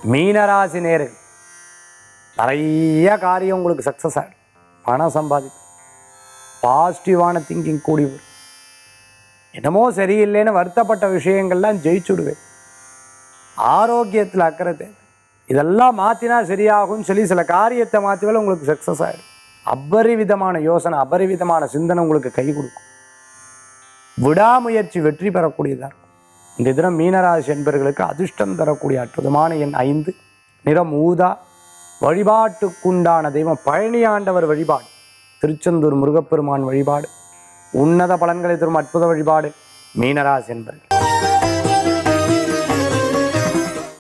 மீனராசி நேரு நிறைய காரியம் உங்களுக்கு சக்ஸஸ் ஆகிடும் பணம் சம்பாதிக்கும் பாசிட்டிவான திங்கிங் கூடி வரும் என்னமோ சரியில்லைன்னு வருத்தப்பட்ட விஷயங்கள்லாம் ஜெயிச்சுடுவேன் ஆரோக்கியத்தில் அக்கறை தேவை இதெல்லாம் மாற்றினா சரியாகும்னு சொல்லி சில காரியத்தை மாற்றுவேல உங்களுக்கு சக்ஸஸ் ஆகிடும் அபரிவிதமான யோசனை அபரிவிதமான சிந்தனை உங்களுக்கு கை கொடுக்கும் விடாமுயற்சி வெற்றி பெறக்கூடியதாக இருக்கும் இந்த தினம் மீனராசி என்பர்களுக்கு அதிர்ஷ்டம் தரக்கூடிய அற்புதமான எண் ஐந்து நிறம் ஊதா வழிபாட்டுக்குண்டான தெய்வம் பழனி ஆண்டவர் வழிபாடு திருச்செந்தூர் முருகப்பெருமான் வழிபாடு உன்னத பலன்களை தரும் அற்புத வழிபாடு மீனராசி என்பர்கள்